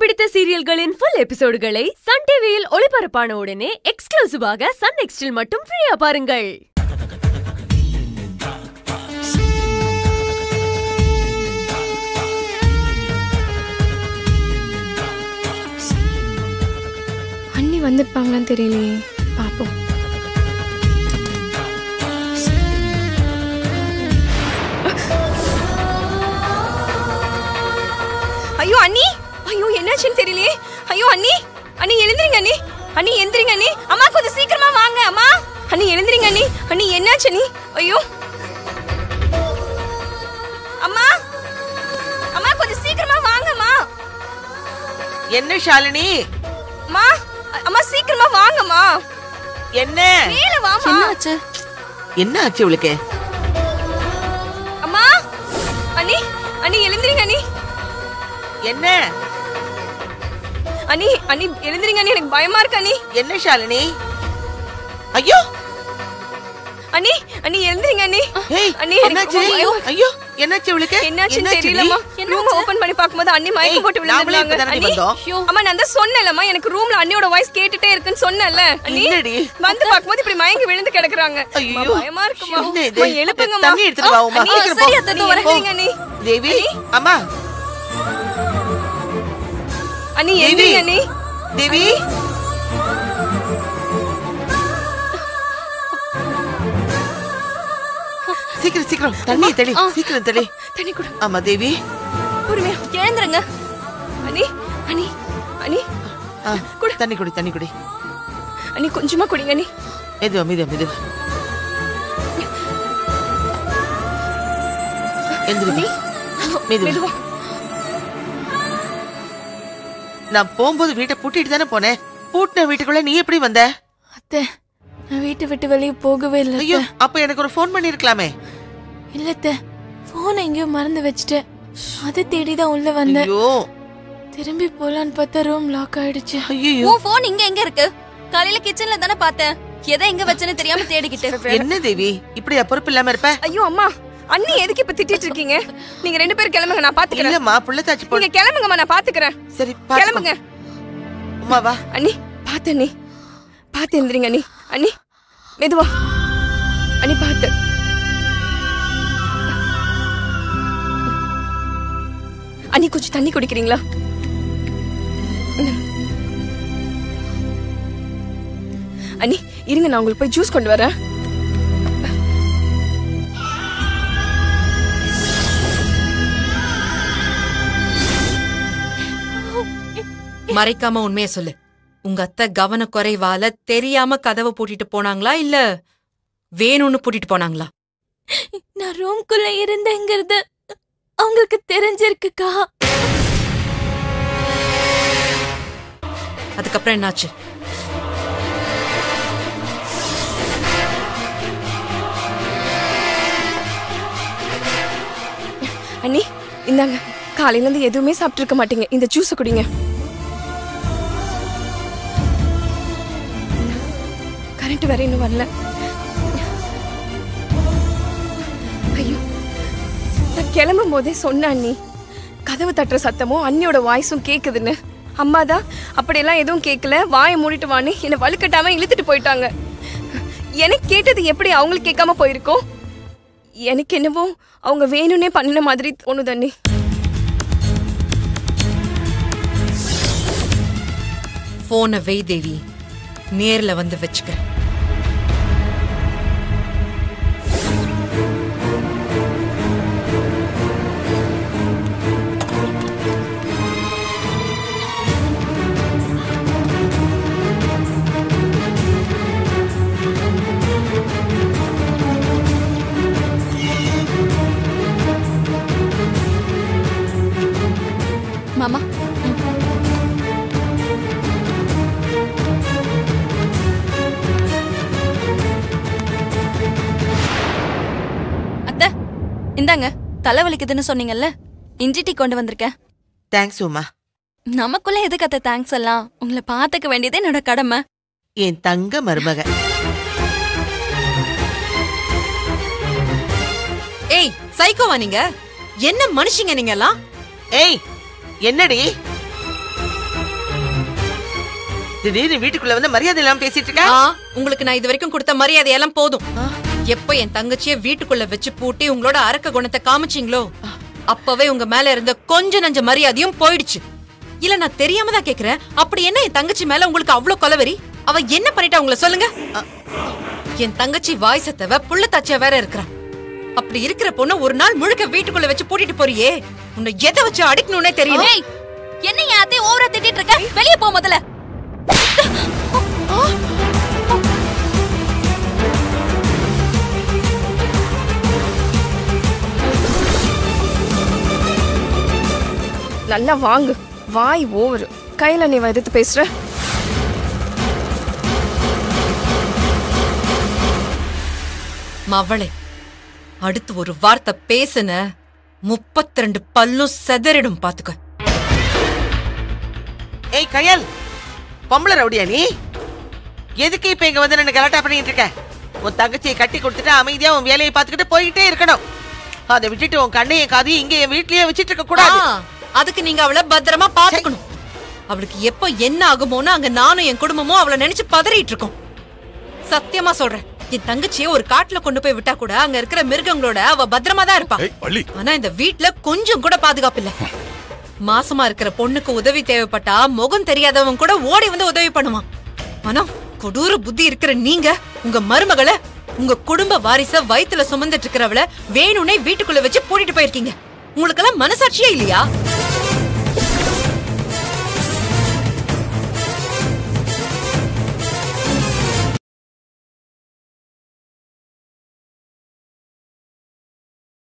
பிடித்த சீரியல்களின் full எபிசோடுகளை Sun டிவியில் ஒளிபரப்பான உடனே எக்ஸ்க்ளூசிவாக சன் நெக்ஸ்டில் மட்டும் ஃப்ரீயா பாருங்கள் அண்ணி வந்திருப்பாங்களான்னு தெரியலையே பாப்போம் ஐயோ அண்ணி ஐயோ என்னாச்சுன்னு தெரியலையே ஐயோ அண்ணி அண்ணி எழுந்திரிங்க அண்ணி அண்ணி எந்திரிங்க அண்ணி அம்மா கொஞ்சம் சீக்கிரமா வாங்க அம்மா அண்ணி எழுந்திரிங்க அண்ணி அண்ணி என்னாச்சு அண்ணி ஐயோ அம்மா அம்மா கொஞ்சம் சீக்கிரமா வாங்கம்மா என்ன ஷாலினி அம்மா அ- அம்மா சீக்கிரமா வாங்கம்மா என்ன மேல வாமா என்ன ஆச்சு இவளுக்கு அம்மா அண்ணி அண்ணி எழுந்திரிங்க அண்ணி என்ன அண்ணி அண்ணி எழுந்திரிங்க அண்ணி எனக்கு பயமா இருக்கு அண்ணி என்ன ஷாலினி ஐயோ அண்ணி அண்ணி எழுந்திரிங்க அண்ணி ஏய் அண்ணி எனக்கு என்னாச்சு ரொம்ப பயம். ஐயோ என்னாச்சு இவளுக்கு என்னாச்சுன்னு என்னாச்சுடி? தெரியலம்மா ரூம் ஓபன் பண்ணி பாக்கும்போது அண்ணி மயக்கம் ஏய், போட்டு நாமளே விழுந்துட்டாங்க இப்பதானடி அண்ணி வந்தோம். அம்மா நான் தான் சொன்னேன்லம்மா எனக்கு ரூம்ல அண்ணியோட வாய்ஸ் கேட்டுட்டே இருக்குன்னு சொன்னேன்ல அண்ணி இல்லடி. வந்து பாக்கும்போது இப்படி மயங்கி விழுந்து கிடக்குறாங்க ஐயோ அம்மா, பயமா இருக்குமா என்ன இது? அம்மா, எழுப்புங்கம்மா தண்ணி எடுத்துட்டு வா, உமா. அண்ணி, சீக்கிரம் சரி, போ. அத்தை, நீ வரேன். போ. எழுந்திரிங்க, அண்ணி தேவி அம்மா அண்ணி தேவி எழுந்திரிங்க அண்ணி தேவி சீக்கிரம் சீக்கிரம் தண்ணி தெளி சீக்கிரம் தெளி தண்ணி கொடு ஆமா தேவி பொறுமையா எழுந்துருங்க அண்ணி அண்ணி அண்ணி ஆ, தண்ணி குடி தண்ணி குடி அண்ணி கொஞ்சமா குடிங்க அண்ணி மெதுவா மெதுவா மெதுவா எந்திரி மெதுவா மெதுவா நான் போகும்போது வீட்டை பூட்டிட்டு தானே போனேன் பூட்டின வீட்டுக்குள்ள நீ எப்படி வந்த அத்தை நான் வீட்டை விட்டு வெளியே போகவே இல்லை ஐயோ அப்ப எனக்கு ஒரு ஃபோன் பண்ணிருக்கலாமே இல்ல அத்தை போனை எங்கேயோ மறந்து வச்சுட்டேன் அதை தேடி தான் உள்ள வந்தேன் ஐயோ திரும்பி போலான்னு பார்த்தா ரூம் லாக் ஆயிடுச்சு ஐயோ உன் போன் இங்க எங்க இருக்கு காலையில கிச்சன்ல தானே பார்த்தேன் எதை எங்க வச்சேன்னு தெரியாம தேடிக்கிட்டு என்ன தேவி இப்படியா பொறுப்பு இல்லாம இருப்ப ஐயோ அம்மா அண்ணி எதுக்கு இப்ப திட்டிட்டு இருக்கீங்க நீங்க ரெண்டு பேரும் கிளம்புங்க நான் பாத்துக்கிறேன் இல்லம்மா புள்ளத்தாச்சி போ நீங்க கிளம்புங்கம்மா நான் பாத்துக்கிறேன் சரி பாத்துக்கோ. கிளம்புங்க அம்மா வா அண்ணி பாத்து அண்ணி பாத்து எந்திரிங்க அண்ணி அண்ணி மெதுவா அண்ணி பாத்து அண்ணி கொஞ்சம் தண்ணி குடிக்கிறீங்களா அண்ணி இருங்க நான் உங்களுக்கு போய் ஜூஸ் கொண்டு வரேன் மறைக்காம உண்மைய சொல்லு உங்க அத்தை கவன குறைவால தெரியாம கதவை பூட்டிட்டு போனாங்களா இல்ல வேணும்னு பூட்டிட்டு போனாங்களா நான் ரூம்குள்ள இருந்தேங்கிறது அவங்களுக்கு தெரிஞ்சிருக்குக்கா அதுக்கப்புறம் என்னாச்சு அண்ணி இந்தாங்க காலையில இருந்து எதுவுமே சாப்பிட்டு இருக்க மாட்டீங்க இந்த ஜூஸ் குடிங்க கரண்ட் வேற இன்னும் வரல ஐயோ நான் கிளம்பும் போதே சொன்ன அண்ணி கதவு தட்டுற சத்தமும் அண்ணியோட வாய்ஸும் கேக்குதுன்னு அம்மா தான் அப்படியெல்லாம் எதுவும் கேட்கல வாயை மூடிட்டு வான்னு என்னை வலுக்கட்டாம இழுத்துட்டு போயிட்டாங்க எனக்கு கேட்டது எப்படி அவங்களுக்கு கேட்காம போயிருக்கோம் எனக்கு என்னவோ அவங்க வேணும்னே பண்ணின மாதிரி தோணுது அண்ணி போனை வெய் தேவி நேர்ல வந்து வச்சுக்கிறேன் மாமா அத்தை இந்தாங்க தலைவலிக்குதுன்னு சொன்னீங்கல்ல இஞ்சி டீ கொண்டு வந்திருக்கேன் தேங்க்ஸ் உமா நமக்குள்ள எதுக்கு அத்தை தேங்க்ஸ் எல்லாம் உங்களை பாத்துக்க வேண்டியது என்னோட கடமை என் தங்க மருமக ஏய் சைக்கோவா நீங்க என்ன மனுஷங்க நீங்க எல்லாம் ஏய் என்னடி திடீர்னு வீட்டுக்குள்ள வந்து மரியாதை இல்லாம பேசிட்டு இருக்க ஆ, உங்களுக்கு நான் இது வரைக்கும் கொடுத்த மரியாதை எல்லாம் போதும் எப்ப என் தங்கச்சிய வீட்டுக்குள்ள வச்சு பூட்டி உங்களோட அரக்க குணத்தை காமிச்சீங்களோ அப்பவே உங்க மேல இருந்த கொஞ்ச நஞ்ச மரியாதையும் போயிடுச்சு இல்ல நான் தெரியாம தான் கேக்குறேன் அப்படி என்ன என் தங்கச்சி மேல உங்களுக்கு அவ்ளோ கொலவெறி அவ என்ன பண்ணிட்டா உங்களை சொல்லுங்க என் தங்கச்சி வாய் சத்தவ புள்ளத்தாச்சியா வேற இருக்கிறா அப்படி இருக்கிற பொண்ணு ஒரு நாள் முழுக்க வீட்டுக்குள்ள வச்சு பூட்டிட்டு போறியே உன்னை எதை வச்சு அடிக்கணும்னே தெரியல ஏய் என்ன என் அத்தை ஓவரா திட்டிட்டு இருக்க வெளிய போ முதல்ல நல்லா வாங்கு வாய் ஓவர் கையில நீ எதிர்த்து பேசுற மவளே அடுத்து ஒரு வார்த்தை பேசுன முப்பத்தி ரெண்டு பல்லும் செதறிடும் பாத்துக்க ஏய் கயல் பொம்பளை ரவுடியா நீ எதுக்கு இப்ப இங்க வந்து நின்னு கலாட்டா பண்ணிட்டு இருக்க உன் தங்கச்சியை கட்டி கொடுத்துட்டு அமைதியா உன் வேலையை பார்த்துக்கிட்டு போயிட்டே இருக்கணும் அதை விட்டுட்டு உன் கண்ணையும் காதையும் இங்க என் வீட்லயே வச்சிட்டு இருக்க கூடாது ஆ, அதுக்கு நீங்க அவளை பத்திரமா பாத்துக்கணும் அவளுக்கு எப்ப என்ன ஆகுமோன்னு அங்க நானும் என் குடும்பமும் அவளை நினைச்சு பதறிட்டு இருக்கோம் சத்தியமா சொல்றேன் என் தங்கச்சியை ஒரு காட்டுல கொண்டு போய் விட்டா கூட அங்க இருக்கிற மிருகங்களோட அவ பத்திரமா தான் இருப்பா ஏய் வள்ளி ஆனா இந்த வீட்ல கொஞ்சம் கூட பாதுகாப்பு இல்ல மாசமா இருக்கிற பொண்ணுக்கு உதவி தேவைப்பட்டா முகம் தெரியாதவன் கூட ஓடி வந்து உதவி பண்ணுவான் ஆனா கொடூர புத்தி இருக்கிற நீங்க உங்க மருமகளை உங்க குடும்ப வாரிச வயித்துல சுமந்துட்டு இருக்கிறவள வேணும்னே வீட்டுக்குள்ள வச்சு பூட்டிட்டு போயிருக்கீங்க உங்களுக்கெல்லாம் மனசாட்சியே இல்லையா